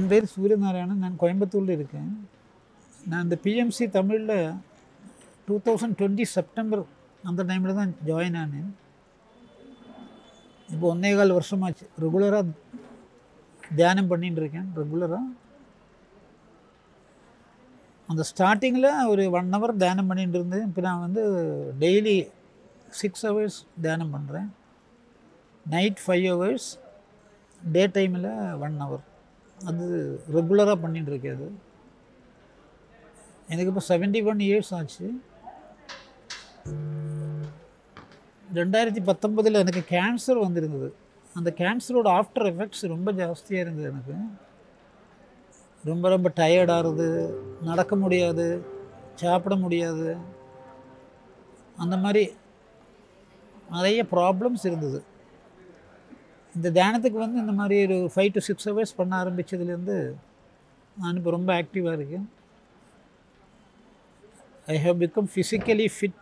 என் பேர் சூரியநாராயணன் நான் கோயம்புத்தூரில் இருக்கேன் நான் இந்த பிஎம்சி தமிழில் டூ தௌசண்ட் டுவெண்ட்டி செப்டம்பர் அந்த டைமில் தான் ஜாயின் ஆனேன் இப்போ ஒன்னே கால் வருஷமாச்சு ரெகுலராக தியானம் பண்ணிட்டு இருக்கேன் ரெகுலராக அந்த ஸ்டார்டிங்கில் ஒரு ஒன் ஹவர் தியானம் பண்ணிட்டு இருந்தேன் இப்போ நான் வந்து டெய்லி சிக்ஸ் ஹவர்ஸ் தியானம் பண்ணுறேன் நைட் ஃபைவ் ஹவர்ஸ் டே டைமில் ஒன் ஹவர் அது ரெகுலராக பண்ணிட்டு இருக்கேன் அது எனக்கு இப்போ செவன்ட்டி ஒன் இயர்ஸ் ஆச்சு ரெண்டாயிரத்தி பத்தொம்பதில் எனக்கு கேன்சர் வந்திருந்தது அந்த கேன்சரோட ஆஃப்டர் எஃபெக்ட்ஸ் ரொம்ப ஜாஸ்தியாக இருந்தது எனக்கு ரொம்ப ரொம்ப டயர்டாகிறது நடக்க முடியாது சாப்பிட முடியாது அந்த மாதிரி நிறைய ப்ராப்ளம்ஸ் இருந்தது இந்த தியானத்துக்கு வந்து இந்த மாதிரி ஒரு ஃபைவ் டு சிக்ஸ் ஹவர்ஸ் பண்ண ஆரம்பித்ததுலேருந்து நான் இப்போ ரொம்ப ஆக்டிவாக இருக்கேன் I have become physically fit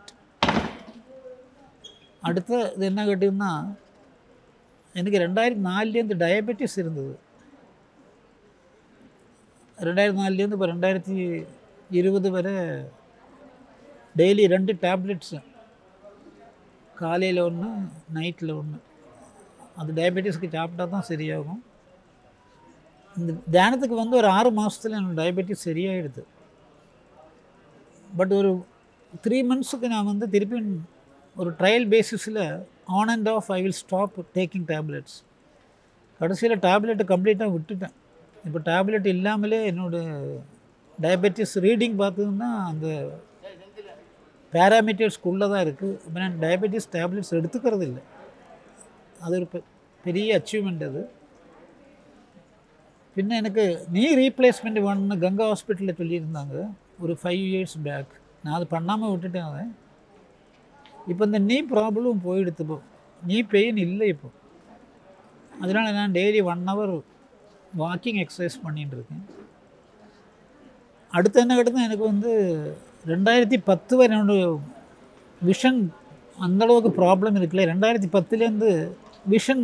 அடுத்த இது என்ன கேட்டிங்கன்னா எனக்கு ரெண்டாயிரத்தி நாலுலேருந்து டயபெட்டிஸ் இருந்தது ரெண்டாயிரத்தி நாலுலேருந்து இப்போ ரெண்டாயிரத்தி இருபது வரை டெய்லி ரெண்டு டேப்லெட்ஸு காலையில் ஒன்று நைட்டில் ஒன்று அது டயபெட்டிஸ்க்கு சாப்பிட்டா தான் சரியாகும் இந்த தியானத்துக்கு வந்து ஒரு ஆறு மாதத்தில் எனக்கு டயபெட்டிஸ் சரியாயிடுது பட் ஒரு த்ரீ மந்த்ஸுக்கு நான் வந்து திருப்பி ஒரு ட்ரையல் பேசிஸில் on and off I will stop taking tablets கடைசியில் டேப்லெட்டை கம்ப்ளீட்டாக விட்டுட்டேன் இப்போ டேப்லெட் இல்லாமலே என்னோடய டயபெட்டிஸ் ரீடிங் பார்த்ததுன்னா அந்த பேராமீட்டர்ஸ்க்குள்ளே தான் இருக்குது இப்போ நான் டயபெட்டிஸ் டேப்லெட்ஸ் எடுத்துக்கிறது இல்லை அது ஒரு பெ- பெரிய அச்சீவ்மெண்ட் அது பின்ன எனக்கு நீ ரீப்ளேஸ்மெண்ட் வேணும்னு கங்கா ஹாஸ்பிட்டலில் சொல்லியிருந்தாங்க ஒரு ஃபைவ் இயர்ஸ் பேக் நான் அது பண்ணாமல் விட்டுட்டேன் அதை இப்போ இந்த நீ ப்ராப்ளம் போயிடுத்து இப்போ நீ பெயின் இல்லை இப்போ அதனால் நான் daily one hour walking exercise பண்ணிட்டு இருக்கேன் அடுத்து என்ன கேட்டது எனக்கு வந்து ரெண்டாயிரத்தி பத்து வரை என்னோட விஷன் அந்தளவுக்கு ப்ராப்ளம் இருக்குல்ல ரெண்டாயிரத்தி பத்துலேருந்து விஷன்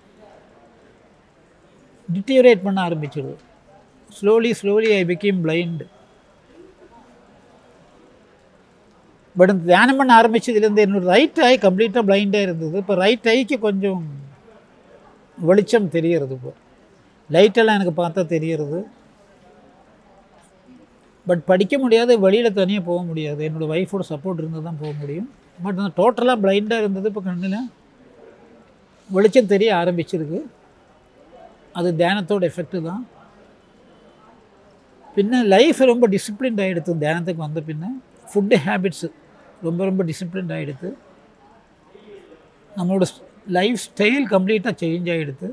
டிட்டியரேட் பண்ண ஆரம்பிச்சிடுது slowly slowly I became blind but இந்த தியானம் பண்ண ஆரம்பிச்சதுலேருந்து என்னோட ரைட் ஐ கம்ப்ளீட்டாக பிளைண்டாக இருந்தது இப்போ ரைட் ஐக்கு கொஞ்சம் வெளிச்சம் தெரியறது இப்போ லைட்டெல்லாம் எனக்கு பார்த்தா தெரியறது பட் படிக்க முடியாது வெளியில் தனியாக போக முடியாது என்னோடய ஒய்ஃபோட சப்போர்ட் இருந்தால் தான் போக முடியும் பட் நான் டோட்டலாக பிளைண்டாக இருந்தது இப்போ கண்ணில் வெளிச்சம் தெரிய ஆரம்பிச்சிருக்கு அது தியானத்தோட எஃபெக்ட்டு தான் பின்ன லைஃப் ரொம்ப டிசிப்ளின்ட் ஆகிடுது தியானத்துக்கு வந்த பின்ன ஃபுட்டு ஹேபிட்ஸு ரொம்ப ரொம்ப டிசிப்ளின்ட் ஆகிடுது நம்மளோட லைஃப் ஸ்டைல் கம்ப்ளீட்டாக சேஞ்ச் ஆகிடுது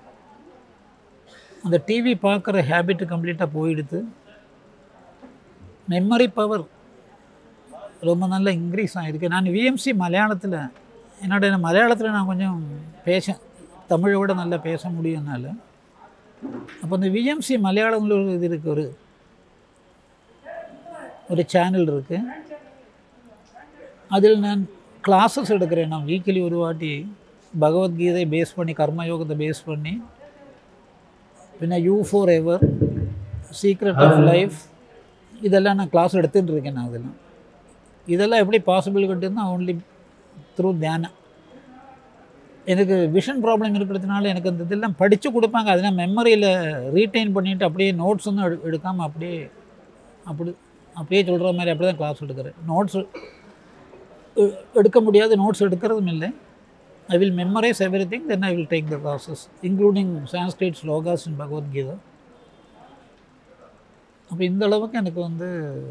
அந்த டிவி பார்க்குற ஹேபிட்டு கம்ப்ளீட்டாக போயிடுது மெமரி பவர் ரொம்ப நல்லா இன்க்ரீஸ் ஆகிருக்கு நான் விஎம்சி மலையாளத்தில் என்னோட மலையாளத்தில் நான் கொஞ்சம் பேச தமிழை விட நல்லா பேச முடியும்னால அப்போ இந்த விஎம்சி மலையாளம்ல ஒரு இது இருக்குது ஒரு ஒரு சேனல் இருக்குது அதில் நான் கிளாஸஸ் எடுக்கிறேன் நான் வீக்லி ஒரு வாட்டி பகவத்கீதை பேஸ் பண்ணி கர்மயோகத்தை பேஸ் பண்ணி பின்ன you forever secret of life இதெல்லாம் நான் கிளாஸ் எடுத்துகிட்டு இருக்கேன் நான் இதெல்லாம் இதெல்லாம் எப்படி பாசிபிள் கட்டுன்னா ஒன்லி த்ரூ தியானம் எனக்கு விஷன் ப்ராப்ளம் இருக்கிறதுனால எனக்கு அந்த இதெல்லாம் படித்து கொடுப்பாங்க அதெல்லாம் மெமரியில் ரீட்டைன் பண்ணிவிட்டு அப்படியே நோட்ஸ் ஒன்றும் எடு எடுக்காமல் அப்படியே அப்படி அப்படியே சொல்கிற மாதிரி அப்படி தான் கிளாஸ் எடுக்கிறேன் நோட்ஸ் எடுக்க முடியாது நோட்ஸ் எடுக்கிறதும் இல்லை I will memorize everything then I will take the classes including Sanskrit slokas in Bhagavad Gita அப்போ இந்த அளவுக்கு எனக்கு வந்து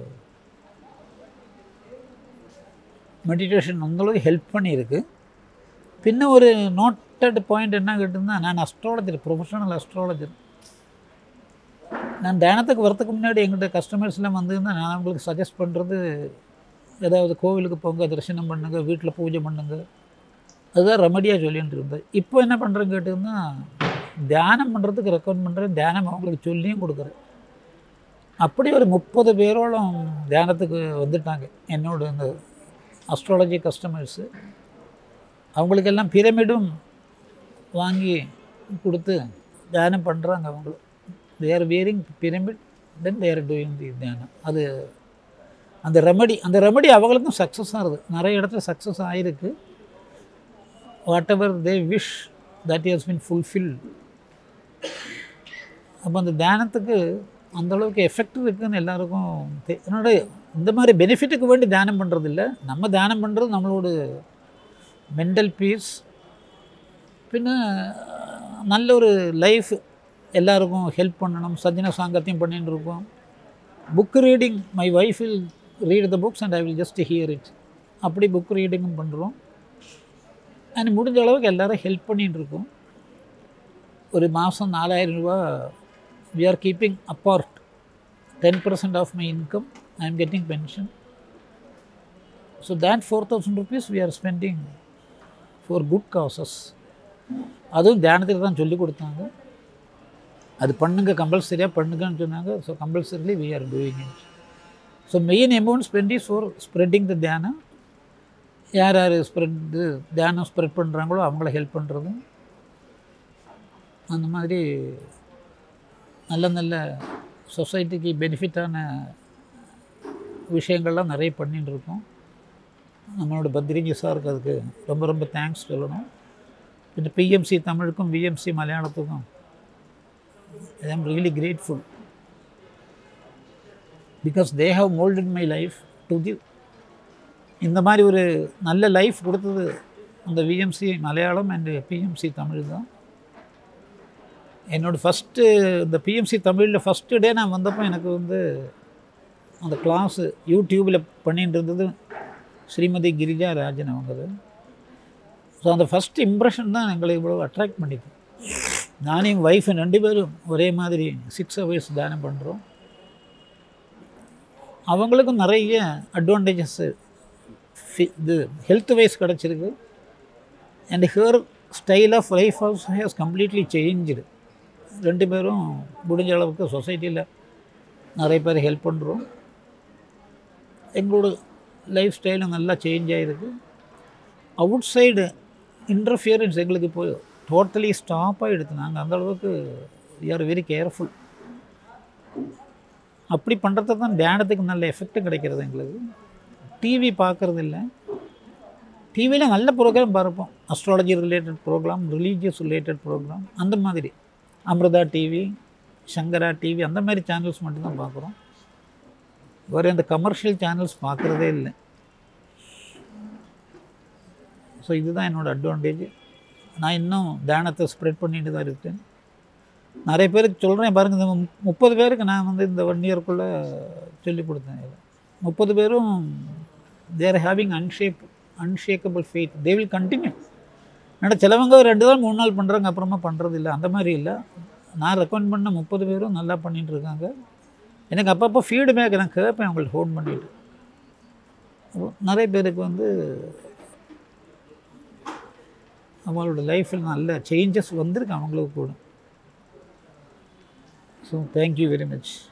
மெடிடேஷன் அந்தளவுக்கு ஹெல்ப் பண்ணியிருக்கு பின்ன ஒரு நோட்டட் பாயிண்ட் என்ன கேட்டிருந்தா நான் அஸ்ட்ராலஜர் ப்ரொஃபஷனல் அஸ்ட்ராலஜர் நான் தியானத்துக்கு வரத்துக்கு முன்னாடி எங்கிட்ட கஸ்டமர்ஸ்லாம் வந்திருந்தால் நான் அவங்களுக்கு சஜஸ்ட் பண்ணுறது ஏதாவது கோவிலுக்கு போங்க தரிசனம் பண்ணுங்க வீட்டில் பூஜை பண்ணுங்க அதுதான் ரெமடியாக சொல்லிட்டு இருந்தேன் இப்போ என்ன பண்ணுறேன்னு கேட்டிங்கன்னா தியானம் பண்ணுறதுக்கு ரெக்கமெண்ட் பண்ணுறேன் தியானம் அவங்களுக்கு சொல்லியும் கொடுக்குறேன் அப்படி ஒரு முப்பது பேரோളം தியானத்துக்கு வந்துட்டாங்க என்னோட இந்த அஸ்ட்ராலஜி கஸ்டமர்ஸு அவங்களுக்கெல்லாம் பிரமிடும் வாங்கி கொடுத்து தியானம் பண்ணுறாங்க அவங்க they are wearing pyramid then they are doing the dhyanam அது அந்த ரெமடி அந்த ரெமடி அவங்களுக்கும் சக்ஸஸ் ஆகுது நிறைய இடத்துல சக்ஸஸ் ஆகிருக்கு whatever they wish that has been fulfil அப்போ அந்த தியானத்துக்கு அந்த அளவுக்கு எஃபெக்ட் இருக்குன்னு எல்லாருக்கும் தெ- என்னோட இந்த மாதிரி பெனிஃபிட்டுக்கு வேண்டி தியானம் பண்ணுறது இல்லை நம்ம தியானம் பண்ணுறது நம்மளோட மென்டல் பீஸ் பின்ன நல்ல ஒரு லைஃப் எல்லாருக்கும் ஹெல்ப் பண்ணணும் சஜ்ஜன சாங்கத்தையும் பண்ணிட்டு இருக்கோம் book reading my wife will read the books and I will just hear it அப்படி புக் ரீடிங்கும் பண்ணுறோம் அண்ட் முடிஞ்ச அளவுக்கு எல்லாரும் ஹெல்ப் பண்ணிட்டு இருக்கோம் ஒரு மாதம் நாலாயிரம் ரூபா we are keeping apart ten percent of my income I am getting pension so that four thousand rupees we are spending for good causes அதுவும் தியானத்துக்கு தான் சொல்லி கொடுத்தாங்க அது பண்ணுங்க கம்பல்சரியாக பண்ணுங்கன்னு சொன்னாங்க so compulsorily we are doing it so main amount spend is for spreading the dhyanam யார் யார் ஸ்ப்ரெட் தியானம் ஸ்ப்ரெட் பண்ணுறாங்களோ அவங்கள ஹெல்ப் பண்ணுறது அந்த மாதிரி நல்ல நல்ல சொசைட்டிக்கு பெனிஃபிட்டான விஷயங்கள்லாம் நிறைய பண்ணிட்டு இருக்கோம் நம்மளோட பத்ரிஜி சாருக்கு அதுக்கு ரொம்ப ரொம்ப தேங்க்ஸ் சொல்லணும் இந்த பிஎம்சி தமிழுக்கும் விஎம்சி மலையாளத்துக்கும் I am really grateful because they have moulded my life to the இந்த மாதிரி ஒரு நல்ல லைஃப் கொடுத்தது அந்த VMC Malayalam and BMC Tamil தான் என்னோடய ஃபஸ்ட்டு இந்த பிஎம்சி தமிழில் ஃபஸ்ட்டு டே நான் வந்தப்போ எனக்கு வந்து அந்த கிளாஸு யூடியூப்பில் பண்ணிட்டு இருந்தது ஸ்ரீமதி கிரிஜா ராஜன் அவங்கது ஸோ அந்த ஃபஸ்ட் இம்ப்ரெஷன் தான் எங்களை இவ்வளோ அட்ராக்ட் பண்ணிது நானும் எங்கள் ஒய்ஃப் ரெண்டு பேரும் ஒரே மாதிரி சிக்ஸ் ஹவர்ஸ் தியானம் பண்ணுறோம் அவங்களுக்கும் நிறைய அட்வான்டேஜஸ்ஸு இது ஹெல்த் வைஸ் கிடச்சிருக்கு and here style of life also has completely changed ரெண்டு பேரும் முடிஞ்ச அளவுக்கு சொசைட்டியில் நிறைய பேர் ஹெல்ப் பண்ணுறோம் எங்களோட லைஃப் ஸ்டைலும் நல்லா சேஞ்ச் ஆகிருக்கு அவுட் சைடு இன்டர்ஃபியரன்ஸ் எங்களுக்கு இப்போ டோட்டலி ஸ்டாப் ஆகிடுது நாங்கள் அந்த அளவுக்கு வி ஆர் வெரி கேர்ஃபுல் அப்படி பண்ணுறது தான் தியானத்துக்கு நல்ல எஃபெக்ட் கிடைக்கிறது எங்களுக்கு டிவி பார்க்குறது இல்லை டிவியில் நல்ல ப்ரோக்ராம் பார்ப்போம் astrology related program religious related program அந்த மாதிரி அமிர்தா டிவி சங்கரா டிவி அந்த மாதிரி சேனல்ஸ் மட்டும்தான் பார்க்குறோம் வேறு இந்த கமர்ஷியல் சேனல்ஸ் பார்க்குறதே இல்லை ஸோ இதுதான் என்னோடய அட்வான்டேஜ் நான் இன்னும் தியானத்தை ஸ்ப்ரெட் பண்ணிட்டு தான் இருக்கேன் நிறைய பேருக்கு சொல்கிறேன் பாருங்கள் இந்த மு- முப்பது பேருக்கு நான் வந்து இந்த ஒன் இயர்க்குள்ளே சொல்லி கொடுத்தேன் இதை. முப்பது பேரும் they're having unshake unshakable faith they will continue என்னடா சிலவங்க ஒரு ரெண்டு நாள் மூணு நாள் பண்ணுறாங்க அப்புறமா பண்ணுறது இல்லை அந்த மாதிரி இல்லை நான் ரெக்கமெண்ட் பண்ண முப்பது பேரும் நல்லா பண்ணிட்டு இருக்காங்க எனக்கு அப்பப்போ ஃபீட்பேக் நான் கேட்பேன் அவங்கள்ட்ட ஃபோன் பண்ணிவிட்டு நிறைய பேருக்கு வந்து அவங்களோட லைஃப்பில் நல்ல சேஞ்சஸ் வந்திருக்கு அவங்களுக்கு கூட ஸோ தேங்க்யூ வெரி மச்